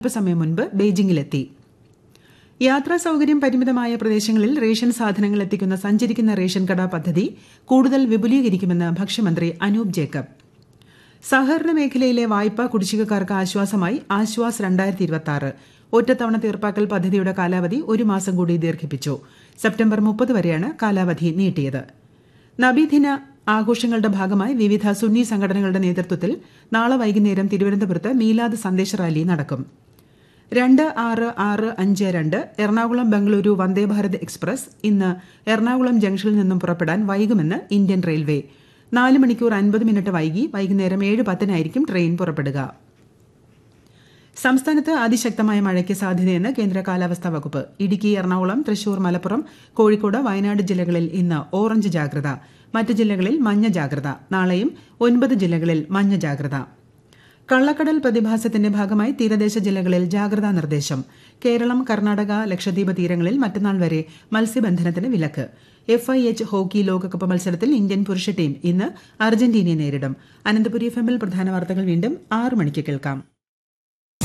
അല്പസമയം മുൻപ് ബെയ്ജിംഗിലെത്തി യാത്രാ സൌകര്യം പരിമിതമായ പ്രദേശങ്ങളിൽ റേഷൻ സാധനങ്ങൾ എത്തിക്കുന്ന സഞ്ചരിക്കുന്ന റേഷൻ കട പദ്ധതി കൂടുതൽ വിപുലീകരിക്കുമെന്ന് ഭക്ഷ്യമന്ത്രി അനൂപ് ജേക്കബ് സഹകരണ മേഖലയിലെ വായ്പാ കുടിശ്ശികക്കാർക്ക് ആശ്വാസമായി ആശ്വാസ് രണ്ടായിരത്തി ഇരുപത്തി ആറ് ഒറ്റത്തവണ തീർപ്പാക്കൽ പദ്ധതിയുടെ കാലാവധി ഒരു മാസം കൂടി ദീർഘിപ്പിച്ചു സെപ്റ്റംബർ മുപ്പത് വരെയാണ് കാലാവധി നീട്ടിയത് നബിദിന ആഘോഷങ്ങളുടെ ഭാഗമായി വിവിധ സുന്നി സംഘടനകളുടെ നേതൃത്വത്തിൽ നാളെ വൈകുന്നേരം തിരുവനന്തപുരത്ത് മീലാദ് സന്ദേശ റാലി നടക്കും രണ്ട് ആറ് ആറ് അഞ്ച് രണ്ട് എറണാകുളം ബംഗളൂരു വന്ദേഭാരത് എക്സ്പ്രസ് ഇന്ന് എറണാകുളം ജംഗ്ഷനിൽ നിന്നും പുറപ്പെടാൻ വൈകുമെന്ന് ഇന്ത്യൻ റെയിൽവേ നാല് മണിക്കൂർ അൻപത് മിനിറ്റ് വൈകി വൈകുന്നേരം ഏഴ് പത്തിനായിരിക്കും ട്രെയിൻ പുറപ്പെടുക സംസ്ഥാനത്ത് അതിശക്തമായ മഴയ്ക്ക് സാധ്യതയെന്ന് കേന്ദ്ര കാലാവസ്ഥാ വകുപ്പ് ഇടുക്കി എറണാകുളം തൃശൂർ മലപ്പുറം കോഴിക്കോട് വയനാട് ജില്ലകളിൽ ഇന്ന് ഓറഞ്ച് ജാഗ്രത മറ്റ് ജില്ലകളിൽ മഞ്ഞ ജാഗ്രത നാളെയും ഒൻപത് ജില്ലകളിൽ മഞ്ഞ ജാഗ്രത കള്ളക്കടൽ പ്രതിഭാസത്തിന്റെ ഭാഗമായി തീരദേശ ജില്ലകളിൽ ജാഗ്രതാ നിർദ്ദേശം കേരളം കർണാടക ലക്ഷദ്വീപ് തീരങ്ങളിൽ മറ്റന്നാൾ വരെ മത്സ്യബന്ധനത്തിന് വിലക്ക് എഫ് ഐ എച്ച് ഹോക്കി ലോകകപ്പ് മത്സരത്തിൽ ഇന്ത്യൻ പുരുഷ ടീം ഇന്ന് അർജന്റീനയെ നേരിടും അനന്തപുരി എഫ് എമ്മിൽ പ്രധാന വാർത്തകൾ വീണ്ടും ആറ് മണിക്ക് കേൾക്കാം